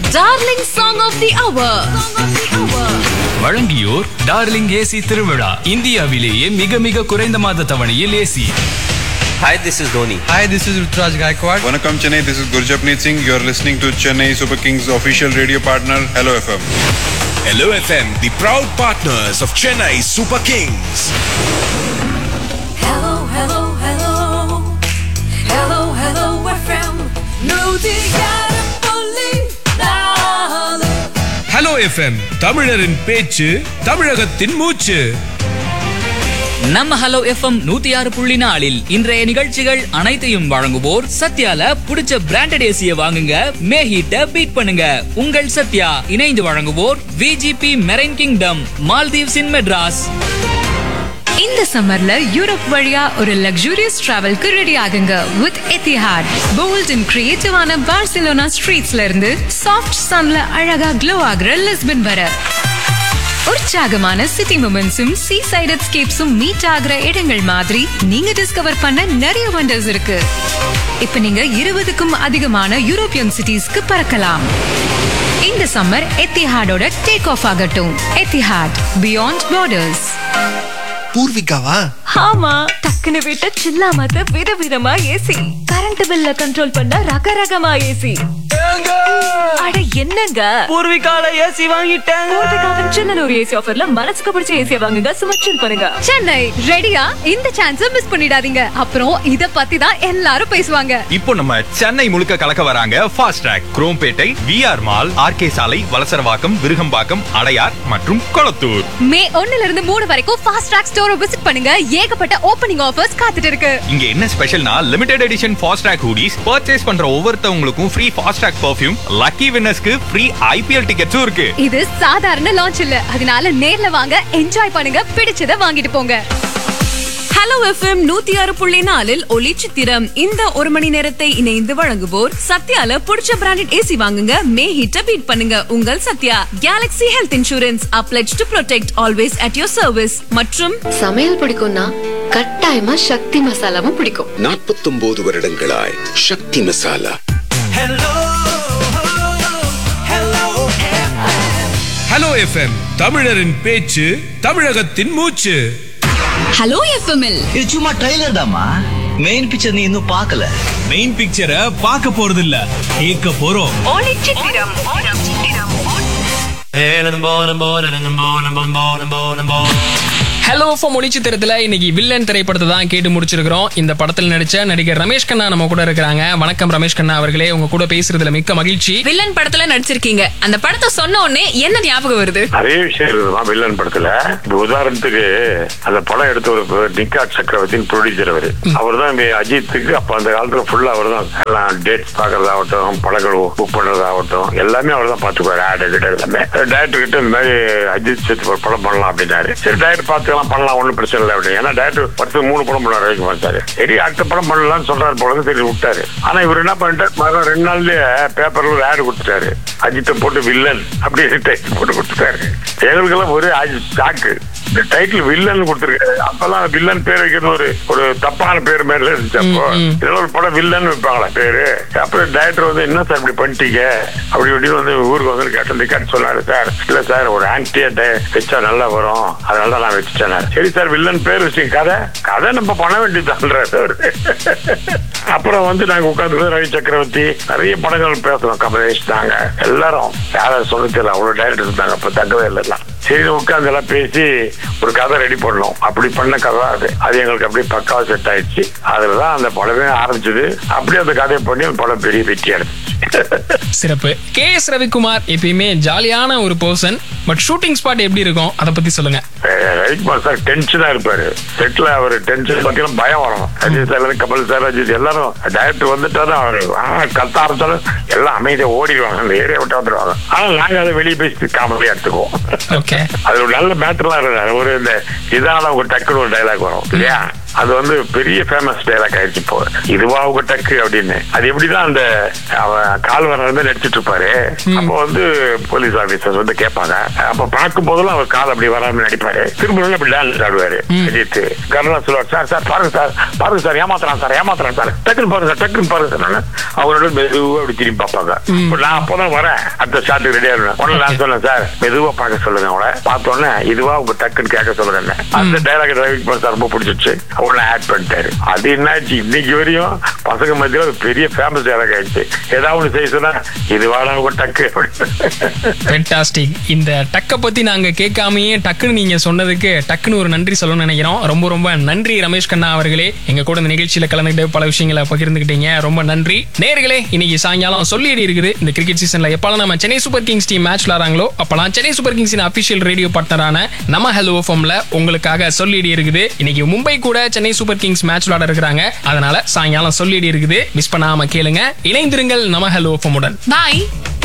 Darling song of the hour வழங்கியோர் darling AC திருவிழா இந்தியாவிலேயே மிக மிக குறைந்த மாத தவணையில் AC Hi, this is Dhoni. Hi, this is Rutraj Gaikwad. Vanakkam Chennai, this is Gurjapneet Singh. You're listening to Chennai Super Kings official radio partner, Hello FM. Hello FM, the proud partners of Chennai Super Kings. Hello, hello, hello. Hello, hello, FM. நூத்தியாறு புள்ளி நாலு. Hello FM தமிழரின் பேச்சு தமிழகத்தின் மூச்சு நம்ம hello FM நூத்தி ஆறு புள்ளி நாலில் இன்றைய நிகழ்ச்சிகள் அனைத்தையும் வழங்குவோர் சத்யால புடிச்ச பிராண்டட் ஏசிய வாங்குங்க மே ஹீட்ட பீட் பண்ணுங்க உங்கள் சத்யா இணைந்து வழங்குவோர் VGP marine kingdom Maldives in Madras இந்த சம்மர்ல யூரோப் வழியா ஒரு லக்ஸூரியஸ் டிராவல்க்கு ரெடி ஆகுங்க வித் எத்திஹாட் போல்ட் அண்ட் கிரியேட்டிவான பார்சிலோனா ஸ்ட்ரீட்ஸ்ல இருந்து சாஃப்ட் சன்ல அழகா க்ளோ ஆகுற லிஸ்பன் வர உற்சாகமான சிட்டி மூமெண்ட்ஸும் சீ சைட் எஸ்கேப்ஸும் மீட் ஆகுற இடங்கள் மாதிரி நீங்க டிஸ்கவர் பண்ண நிறைய வண்டர்ஸ் இருக்கு இப்ப நீங்க இருபதுக்கும் அதிகமான யூரோப்பியன் சிட்டிஸ்க்கு பறக்கலாம் இந்த சம்மர் எத்திஹாடோட டேக் ஆஃப் ஆகட்டும் எத்திஹாட் பியாண்ட் பார்டர்ஸ் பூர்விகாவா ஆமா டக்குனு விட்ட சில்லாமத்த விதவிதமா ஏசி கரண்ட் பில்ல கண்ட்ரோல் பண்ண ரகரகமா ஏசி அட என்னங்க பூர்விகால ஏசி வாங்கிட்டேன் பூர்விகாவின் சின்னனூர் ஏசி ஆஃபர்ல மனசுக்கு பிடிச்ச ஏசியை வாங்குங்க சும்மா சில் பண்ணுங்க சென்னை ரெடியா இந்த சான்ஸ மிஸ் பண்ணிடாதீங்க அப்புறம் இத பத்தி தான் எல்லாரும் பேசுவாங்க இப்போ நம்ம சென்னை முழுக்க கலக்க வராங்க fast track Chromepet VR mall RK சாலை வலசரவாக்கம் விருகம்பாக்கம் அடையார் மற்றும் கொளத்தூர் மே ஒண்ணுல இருந்து மூணு வரைக்கும் ஃபாஸ்ட் ட்ராக் ஸ்டோரை விசிட் பண்ணுங்க ஏகப்பட்ட ஓப்பனிங் ஆஃபர்ஸ் காத்துட்டு இருக்கு இங்க என்ன ஸ்பெஷல்னா limited edition fast track hoodies purchase பண்ற ஒவ்வொருத்தவங்களுக்கும் free fast track perfume lucky வின்னர்ஸ்க்கு ஃப்ரீ ஐபிஎல் டிக்கெட்ஸும் இருக்கு இது சாதாரண லான்ச் இல்ல அதனால நேர்ல வாங்க என்ஜாய் பண்ணுங்க பிடிச்சத வாங்கிட்டு போங்க ஹலோ எஃப்எம் நூத்தி ஆறு புள்ளி நாலில் ஒளி சித்திரம் இந்த ஒரு மணி நேரத்தை இணைந்து வழங்குவோர் சத்யால புடிச்ச பிராண்டட் ஏசி வாங்குங்க மே ஹீட்ட பீட் பண்ணுங்க உங்கள் சத்யா கேலக்ஸி ஹெல்த் இன்சூரன்ஸ் அப்ளெட் to protect always at your service மற்றும் சமையல் பிடிக்கும்னா கட்டாயமா சக்தி மசாலாவும் பிடிக்கும் நாற்பத்தொன்பது வருடங்களாய் சக்தி மசாலா ஹலோ எஃப்எம் தமிழரின் பேச்சு தமிழகத்தின் மூச்சு ஹலோ எஃப்எம்எல் இது சும்மா ட்ரைலர் தாமா மெயின் பிக்சர் நீ இன்னும் பார்க்கல மெயின் பிக்சரை பார்க்க போறது இல்ல கேட்க போறோம் ஒளி சித்திரம் ஹலோ ஃபார் மொழிச்சித்திரத்துல இன்னைக்கு வில்லன் திரைப்படத்தை தான் கேட்டு முடிச்சிருக்கிறோம் இந்த படத்தில் நடிச்ச நடிகர் ரமேஷ் கண்ணா நம்ம கூட இருக்கிறாங்க வணக்கம் ரமேஷ் கண்ணா அவர்களே உங்க கூட பேசுறதுல மிக்க மகிழ்ச்சி வில்லன் படத்துல நடிச்சிருக்கீங்க அந்த படத்தை சொன்ன உடனே என்ன ஞாபகம் வருது நிறைய விஷயம் இருக்குதுமா வில்லன் படத்துல இப்ப உதாரணத்துக்கு அந்த படம் எடுத்த ஒரு நிக்காட் சக்கரவர்த்தின் ப்ரொடியூசர் அவரு அவர் தான் அஜித்துக்கு அப்ப அந்த காலத்துல ஃபுல்லா அவர் தான் எல்லாம் டேட்ஸ் பாக்குறதாகட்டும் படங்கள் புக் பண்றதாகட்டும் எல்லாமே அவர் தான் பாத்துக்குவாரு ஆட் கிட்ட எல்லாமே டேரக்டர் கிட்ட இந்த மாதிரி அஜித் சேர்த்து ஒரு படம் பண்ணலாம் அப்படின்னாரு சரி டேரக்டர் பார்த்துக்கலாம் பண்ணலாம் ஒண்ணும் பிரச்சனை இல்லை அப்படின்னு ஏன்னா டேரக்டர் வருஷத்துக்கு மூணு படம் பண்ணாரு ரவிக்குமார் மாட்டாரு சரி அடுத்த படம் பண்ணலாம்னு சொல்றாரு போல சரி விட்டாரு ஆனா இவர் என்ன பண்ணிட்டாரு மகன் ரெண்டு நாள்லயே பேப்பர்ல ஒரு ஆடு கொடுத்துட்டாரு அஜித்தை போட்டு வில்லன் அப்படின்னு டைட்டில் போட்டு கொடுத்துட்டாரு எங்களுக்கெல்லாம் ஒரு ஷாக்கு இந்த டைட்டில் வில்லன் கொடுத்துருக்காரு அப்பெல்லாம் வில்லன் பேர் வைக்கிறது ஒரு ஒரு தப்பான பேர் மாதிரி இருந்துச்சு அப்போ இதெல்லாம் ஒரு படம் வில்லன் வைப்பாங்களா பேரு அப்புறம் டைரக்டர் வந்து என்ன சார் இப்படி பண்ணிட்டீங்க அப்படி இப்படி வந்து ஊருக்கு வந்து கேட்ட கேட்டு சொன்னாரு சார் இல்ல சார் ஒரு ஆன்டியா வச்சா நல்லா வரும் அதனால தான் நான் வச்சுட்டேன் சரி சார் வில்லன் பேர் வச்சுங்க கதை கதை நம்ம பண்ண வேண்டியதுன்றாரு அவரு அப்புறம் வந்து நாங்க உட்காந்து ரவி சக்கரவர்த்தி நிறைய படங்கள் பேசுறோம் கமலேஷ் தாங்க எல்லாரும் யார சொல்ல தெரியல அவ்வளவு டைரக்டர் இருந்தாங்க அப்ப தங்கவே இல்லை எல்லாம் சரி உட்காந்து எல்லாம் பேசி ஒரு கதை ரெடி பண்ணோம் அப்படி பண்ண கதை அது அது எங்களுக்கு அப்படியே பக்காவா செட் ஆயிடுச்சு அதுலதான் அந்த படமே ஆரம்பிச்சது அப்படியே அந்த கதையை பண்ணி அந்த படம் பெரிய வெற்றி அடைஞ்சிச்சு சிறப்பு கே எஸ் ரவிக்குமார் எப்பயுமே ஜாலியான ஒரு பர்சன் பட் ஷூட்டிங் ஸ்பாட் எப்படி இருக்கும் அதை பத்தி சொல்லுங்க ரவிக்குமார் சார் டென்ஷனா இருப்பாரு செட்ல அவர் டென்ஷன் பார்த்தீங்கன்னா பயம் வரும் அஜித் சார் கமல் சார் அஜித் எல்லாரும் டைரக்டர் வந்துட்டாலும் அவர் கத்த ஆரம்பிச்சாலும் எல்லாம் அமைதியா ஓடிடுவாங்க அந்த ஏரியா விட்டு வந்துடுவாங்க ஆனா நாங்க அதை வெளியே பேசி காமெடியா எடுத்துக்குவோம் ஓகே அது ஒரு நல்ல மேட்டர்லாம் இருக்கு ஒரு இந்த இதால ஒரு டக்குனு ஒரு டைலாக் வரும் இல்லையா அது வந்து பெரிய ஃபேமஸ் டைலாக் ஆயிடுச்சு இப்போ இதுவா உங்க டக்கு அப்படின்னு அது எப்படிதான் அந்த அவன் கால் வர வந்து நடிச்சிட்டு இருப்பாரு அப்போ வந்து போலீஸ் ஆபீசர்ஸ் வந்து கேட்பாங்க அப்ப பார்க்கும் போதெல்லாம் அவர் கால் அப்படி வராம நடிப்பாரு திரும்ப வந்து அப்படி டான்ஸ் ஆடுவாரு அஜித் கருணா சொல்லுவார் சார் சார் பாருங்க சார் பாருங்க சார் ஏமாத்துறான் சார் ஏமாத்துறான் சார் டக்குன்னு பாருங்க சார் டக்குன்னு பாருங்க சார் நானு. அவரோட மெதுவா அப்படி திரும்பி பார்ப்பாங்க இப்ப நான் அப்பதான் வரேன் அடுத்த ஷாட்டுக்கு ரெடியா இருந்தேன் உடனே நான் சொன்னேன் சார் மெதுவா பார்க்க சொல்லுங்க அவளை பார்த்த உடனே இதுவா உங்க டக்குன்னு கேட்க சொல்லுங்க அந்த டைலாக் டிரைவிங் பண்ண சார் ரொம்ப பிடிச்சிருச்சு அவளை ஆட் பண்ணிட்டாரு அது என்னாச்சு இன்னைக்கு வரையும் பசங்க மத்தியில ஒரு பெரிய ஃபேமஸ் டைலாக் ஆயிடுச்சு ஏதாவது ஒண்ணு செய்ய சொன்னா இதுவாடா உங்க டக்கு ஃபென்டாஸ்டிக் இந்த டக்கை பத்தி நாங்க கேட்காமயே டக்குன்னு நீங்க சொன்னதுக்கு டக்குன்னு ஒரு நன்றி சொல்லணும்னு நினைக்கிறோம் ரொம்ப ரொம்ப நன்றி ரமேஷ் கண்ணா அவர்களே எங்க கூட இந்த நிகழ்ச்சியில கலந்துக்கிட்டு பல விஷயங்களை பகிர்ந்துக்கிட்டீங்க ரொம்ப நன்றி நேர்களே இன்னைக்கு சாயங்காலம் சொல்லிடி இருக்குது இந்த கிரிக்கெட் சீசன்ல எப்பெல்லாம் நம்ம Chennai super kings team match விளாடுறாங்களோ அப்பெல்லாம் சென்னை சூப்பர் கிங்ஸின் அபிஷியல் ரேடியோ பார்ட்னரான நம்ம ஹலோ ஃபம்ல உங்களுக்காக சொல்லிடி இருக்குது இன்னைக்கு மும்பை கூட சென்னை சூப்பர் கிங்ஸ் மேட்ச் விளாட இருக்கிறாங்க அதனால சாயங்காலம் சொல்லிடி இருக்குது மிஸ் பண்ணாம கேளுங்க இணைந்திருங்கள் நம்ம ஹலோ ஃபம்முடன் பாய்